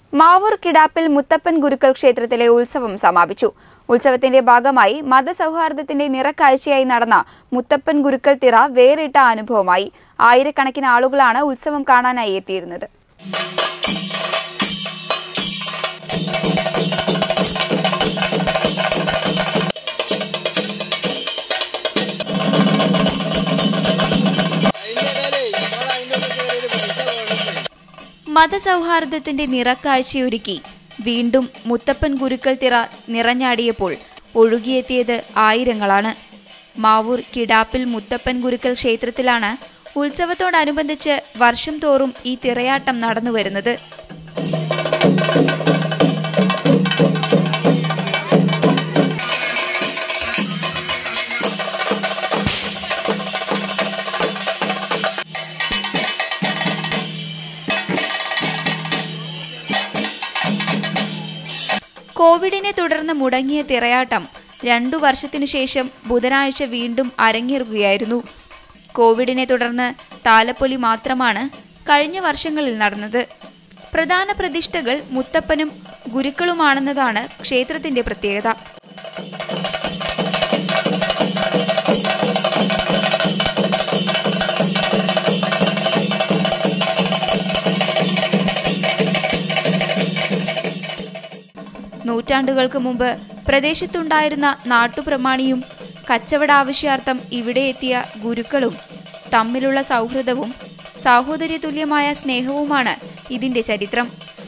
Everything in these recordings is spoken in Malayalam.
മാവൂർ കിടാപ്പിൽ മുത്തപ്പൻ ഗുരുക്കൾ ക്ഷേത്രത്തിലെ ഉത്സവം സമാപിച്ചു ഉത്സവത്തിന്റെ ഭാഗമായി മതസൗഹാർദ്ദത്തിന്റെ നിറക്കാഴ്ചയായി നടന്ന മുത്തപ്പൻ ഗുരുക്കൾ തിറ വേറിട്ട അനുഭവമായി ആയിരക്കണക്കിന് ആളുകളാണ് ഉത്സവം കാണാനായി എത്തിയിരുന്നത് മതസൗഹാർദ്ദത്തിന്റെ നിറക്കാഴ്ചയൊരുക്കി വീണ്ടും മുത്തപ്പൻ ഗുരുക്കൾ തിറ നിറഞ്ഞാടിയപ്പോൾ ഒഴുകിയെത്തിയത് ആയിരങ്ങളാണ് മാവൂർ കിടാപ്പിൽ മുത്തപ്പൻ ഗുരുക്കൾ ക്ഷേത്രത്തിലാണ് ഉത്സവത്തോടനുബന്ധിച്ച് വർഷം തോറും ഈ തിറയാട്ടം നടന്നുവരുന്നത് കോവിഡിനെ തുടർന്ന് മുടങ്ങിയ തിറയാട്ടം രണ്ടു വർഷത്തിനു ശേഷം ബുധനാഴ്ച വീണ്ടും അരങ്ങേറുകയായിരുന്നു കോവിഡിനെ തുടർന്ന് താലപ്പൊലി മാത്രമാണ് കഴിഞ്ഞ വർഷങ്ങളിൽ നടന്നത് പ്രധാന പ്രതിഷ്ഠകൾ മുത്തപ്പനും ഗുരുക്കളുമാണെന്നതാണ് ക്ഷേത്രത്തിന്റെ പ്രത്യേകത നൂറ്റാണ്ടുകൾക്ക് മുമ്പ് പ്രദേശത്തുണ്ടായിരുന്ന നാട്ടുപ്രമാണിയും കച്ചവട ആവശ്യാർത്ഥം ഇവിടെ എത്തിയ ഗുരുക്കളും തമ്മിലുള്ള സൗഹൃദവും സാഹോദര്യതുല്യമായ സ്നേഹവുമാണ് ഇതിന്റെ ചരിത്രം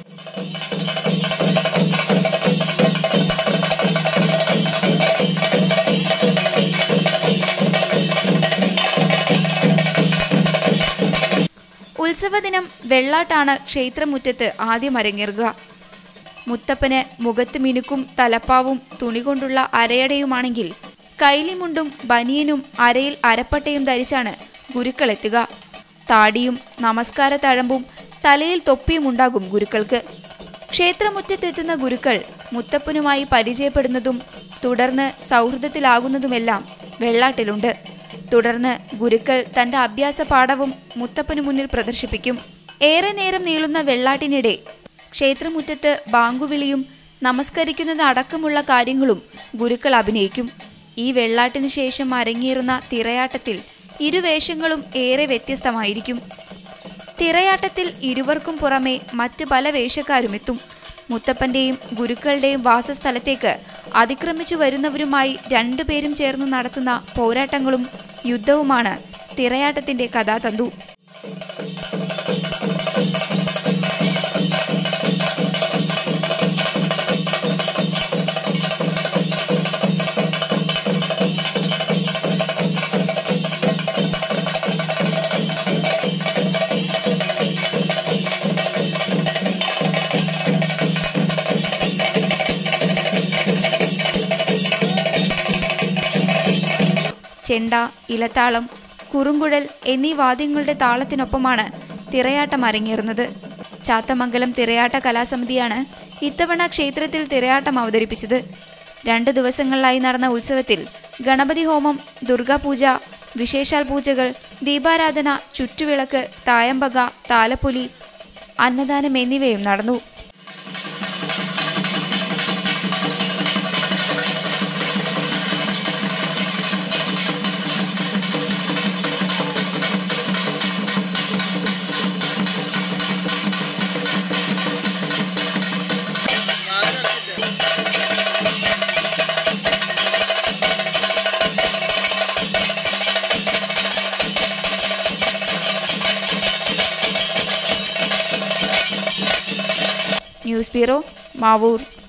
ഉത്സവദിനം വെള്ളാട്ടാണ് ക്ഷേത്രമുറ്റത്ത് ആദ്യം അരങ്ങേറുക മുത്തപ്പന് മുഖത്ത് മിനുക്കും തലപ്പാവും തുണി കൊണ്ടുള്ള അരയടയുമാണെങ്കിൽ കൈലിമുണ്ടും ബനിയനും അരയിൽ അരപ്പട്ടയും ധരിച്ചാണ് ഗുരുക്കളെത്തുക താടിയും നമസ്കാര തഴമ്പും തലയിൽ തൊപ്പിയും ഉണ്ടാകും ഗുരുക്കൾക്ക് ക്ഷേത്രമുറ്റത്തെത്തുന്ന ഗുരുക്കൾ മുത്തപ്പനുമായി പരിചയപ്പെടുന്നതും തുടർന്ന് സൗഹൃദത്തിലാകുന്നതുമെല്ലാം വെള്ളാട്ടിലുണ്ട് തുടർന്ന് ഗുരുക്കൾ തന്റെ അഭ്യാസ പാഠവും മുത്തപ്പനു മുന്നിൽ പ്രദർശിപ്പിക്കും ഏറെ നേരം നീളുന്ന വെള്ളാട്ടിനിടെ ക്ഷേത്രമുറ്റത്ത് ബാങ്കുവിളിയും നമസ്കരിക്കുന്നത് അടക്കമുള്ള കാര്യങ്ങളും ഗുരുക്കൾ അഭിനയിക്കും ഈ വെള്ളാട്ടിനു ശേഷം അരങ്ങേറുന്ന തിറയാട്ടത്തിൽ ഇരുവേഷങ്ങളും ഏറെ വ്യത്യസ്തമായിരിക്കും തിറയാട്ടത്തിൽ ഇരുവർക്കും പുറമെ മറ്റ് പല വേഷക്കാരും എത്തും മുത്തപ്പന്റെയും ഗുരുക്കളുടെയും വാസസ്ഥലത്തേക്ക് അതിക്രമിച്ചു വരുന്നവരുമായി രണ്ടുപേരും ചേർന്ന് നടത്തുന്ന പോരാട്ടങ്ങളും യുദ്ധവുമാണ് തിറയാട്ടത്തിന്റെ കഥാതന്തു ചെണ്ട ഇലത്താളം കുറുങ്കുഴൽ എന്നീ വാദ്യങ്ങളുടെ താളത്തിനൊപ്പമാണ് തിറയാട്ടം അരങ്ങേറുന്നത് ചാത്തമംഗലം തിറയാട്ട കലാസമിതിയാണ് ഇത്തവണ ക്ഷേത്രത്തിൽ തിറയാട്ടം അവതരിപ്പിച്ചത് രണ്ട് ദിവസങ്ങളിലായി നടന്ന ഉത്സവത്തിൽ ഗണപതി ഹോമം ദുർഗാപൂജ വിശേഷാൽ പൂജകൾ ദീപാരാധന ചുറ്റുവിളക്ക് തായമ്പക താലപ്പൊലി അന്നദാനം എന്നിവയും നടന്നു ന്യൂസ് ബ്യൂറോ മാവൂർ